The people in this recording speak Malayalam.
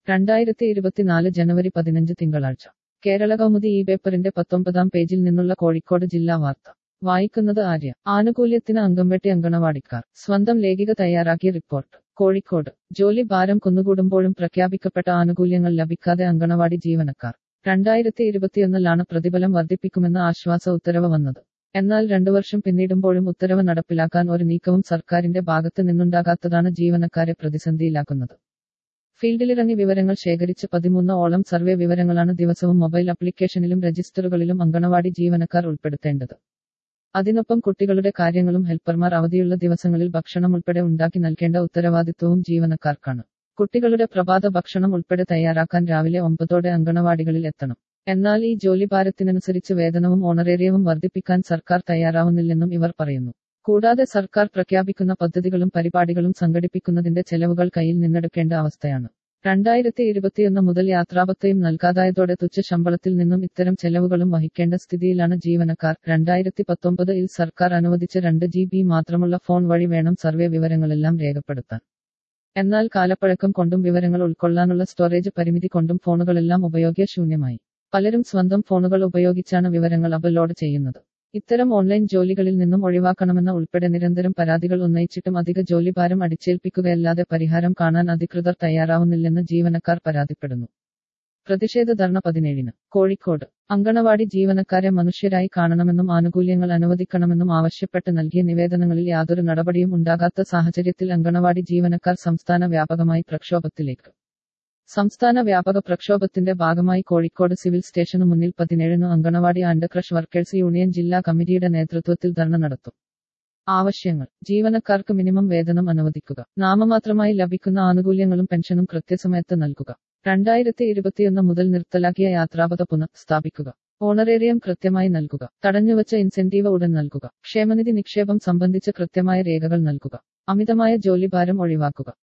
രണ്ടായിരത്തി ഇരുപത്തിനാല് ജനുവരി പതിനഞ്ച് തിങ്കളാഴ്ച കേരള കൗമുദി ഈ പേപ്പറിന്റെ പത്തൊമ്പതാം പേജിൽ നിന്നുള്ള കോഴിക്കോട് ജില്ലാ വാർത്ത വായിക്കുന്നത് ആര്യ ആനുകൂല്യത്തിന് അംഗംവെട്ടി അങ്കണവാടിക്കാർ സ്വന്തം ലേഖിക തയ്യാറാക്കിയ റിപ്പോർട്ട് കോഴിക്കോട് ജോലി ഭാരം കുന്നുകൂടുമ്പോഴും പ്രഖ്യാപിക്കപ്പെട്ട ആനുകൂല്യങ്ങൾ ലഭിക്കാതെ അങ്കണവാടി ജീവനക്കാർ രണ്ടായിരത്തി ഇരുപത്തിയൊന്നിലാണ് പ്രതിഫലം വർദ്ധിപ്പിക്കുമെന്ന ആശ്വാസ ഉത്തരവ് വന്നത് എന്നാൽ രണ്ടു വർഷം പിന്നിടുമ്പോഴും ഉത്തരവ് നടപ്പിലാക്കാൻ ഒരു നീക്കവും സർക്കാരിന്റെ ഭാഗത്ത് നിന്നുണ്ടാകാത്തതാണ് ജീവനക്കാരെ പ്രതിസന്ധിയിലാക്കുന്നത് ഫീൽഡിലിറങ്ങി വിവരങ്ങൾ ശേഖരിച്ച് പതിമൂന്ന് ഓളം സർവേ വിവരങ്ങളാണ് ദിവസവും മൊബൈൽ ആപ്ലിക്കേഷനിലും രജിസ്റ്ററുകളിലും അങ്കണവാടി ജീവനക്കാർ ഉൾപ്പെടുത്തേണ്ടത് അതിനൊപ്പം കുട്ടികളുടെ കാര്യങ്ങളും ഹെൽപ്പർമാർ അവധിയുള്ള ദിവസങ്ങളിൽ ഭക്ഷണം ഉൾപ്പെടെ ഉണ്ടാക്കി നൽകേണ്ട ഉത്തരവാദിത്വവും ജീവനക്കാർക്കാണ് കുട്ടികളുടെ പ്രഭാത ഭക്ഷണം ഉൾപ്പെടെ തയ്യാറാക്കാൻ രാവിലെ ഒമ്പതോടെ അങ്കണവാടികളിൽ എത്തണം എന്നാൽ ഈ ജോലിഭാരത്തിനനുസരിച്ച് വേതനവും ഓണറേറിയവും വർദ്ധിപ്പിക്കാൻ സർക്കാർ തയ്യാറാവുന്നില്ലെന്നും ഇവർ പറയുന്നു കൂടാതെ സർക്കാർ പ്രഖ്യാപിക്കുന്ന പദ്ധതികളും പരിപാടികളും സംഘടിപ്പിക്കുന്നതിന്റെ ചെലവുകൾ കയ്യിൽ നിന്നെടുക്കേണ്ട അവസ്ഥയാണ് രണ്ടായിരത്തി ഇരുപത്തിയൊന്ന് മുതൽ യാത്രാപത്തയും നൽകാതായതോടെ തുച്ഛ ശമ്പളത്തിൽ നിന്നും ഇത്തരം ചെലവുകളും വഹിക്കേണ്ട സ്ഥിതിയിലാണ് ജീവനക്കാർ രണ്ടായിരത്തി പത്തൊമ്പതിൽ സർക്കാർ അനുവദിച്ച രണ്ട് ജി ബി മാത്രമുള്ള ഫോൺ വഴി വേണം സർവേ വിവരങ്ങളെല്ലാം രേഖപ്പെടുത്താൻ എന്നാൽ കാലപ്പഴക്കം കൊണ്ടും വിവരങ്ങൾ ഉൾക്കൊള്ളാനുള്ള സ്റ്റോറേജ് പരിമിതി കൊണ്ടും ഫോണുകളെല്ലാം ഉപയോഗശൂന്യമായി പലരും സ്വന്തം ഫോണുകൾ ഉപയോഗിച്ചാണ് വിവരങ്ങൾ അപ്ലോഡ് ചെയ്യുന്നത് ഇത്തരം ഓൺലൈൻ ജോലികളിൽ നിന്നും ഒഴിവാക്കണമെന്ന ഉൾപ്പെടെ നിരന്തരം പരാതികൾ ഉന്നയിച്ചിട്ടും അധിക ജോലിഭാരം അടിച്ചേൽപ്പിക്കുകയല്ലാതെ പരിഹാരം കാണാൻ അധികൃതർ തയ്യാറാവുന്നില്ലെന്ന് ജീവനക്കാർ പരാതിപ്പെടുന്നു പ്രതിഷേധ ധർണ പതിനേഴിന് കോഴിക്കോട് അങ്കണവാടി ജീവനക്കാരെ മനുഷ്യരായി കാണണമെന്നും ആനുകൂല്യങ്ങൾ അനുവദിക്കണമെന്നും ആവശ്യപ്പെട്ട് നൽകിയ നിവേദനങ്ങളിൽ യാതൊരു നടപടിയും ഉണ്ടാകാത്ത സാഹചര്യത്തിൽ അങ്കണവാടി ജീവനക്കാർ സംസ്ഥാന വ്യാപകമായി പ്രക്ഷോഭത്തിലേക്ക് സംസ്ഥാന വ്യാപക പ്രക്ഷോഭത്തിന്റെ ഭാഗമായി കോഴിക്കോട് സിവിൽ സ്റ്റേഷനു മുന്നിൽ പതിനേഴിന് anganwadi and creche workers union ജില്ലാ കമ്മിറ്റിയുടെ നേതൃത്വത്തിൽ ധർണ നടത്തും ആവശ്യങ്ങൾ ജീവനക്കാർക്ക് മിനിമം വേതനം അനുവദിക്കുക നാമമാത്രമായി ലഭിക്കുന്ന ആനുകൂല്യങ്ങളും പെൻഷനും കൃത്യസമയത്ത് നൽകുക രണ്ടായിരത്തി ഇരുപത്തിയൊന്ന് മുതൽ നിർത്തലാക്കിയ യാത്രാപഥ പുനഃ സ്ഥാപിക്കുക ഓണറേറിയം കൃത്യമായി നൽകുക തടഞ്ഞുവച്ച ഇൻസെന്റീവ് ഉടൻ നൽകുക ക്ഷേമനിധി നിക്ഷേപം സംബന്ധിച്ച് കൃത്യമായ രേഖകൾ നൽകുക അമിതമായ ജോലിഭാരം ഒഴിവാക്കുക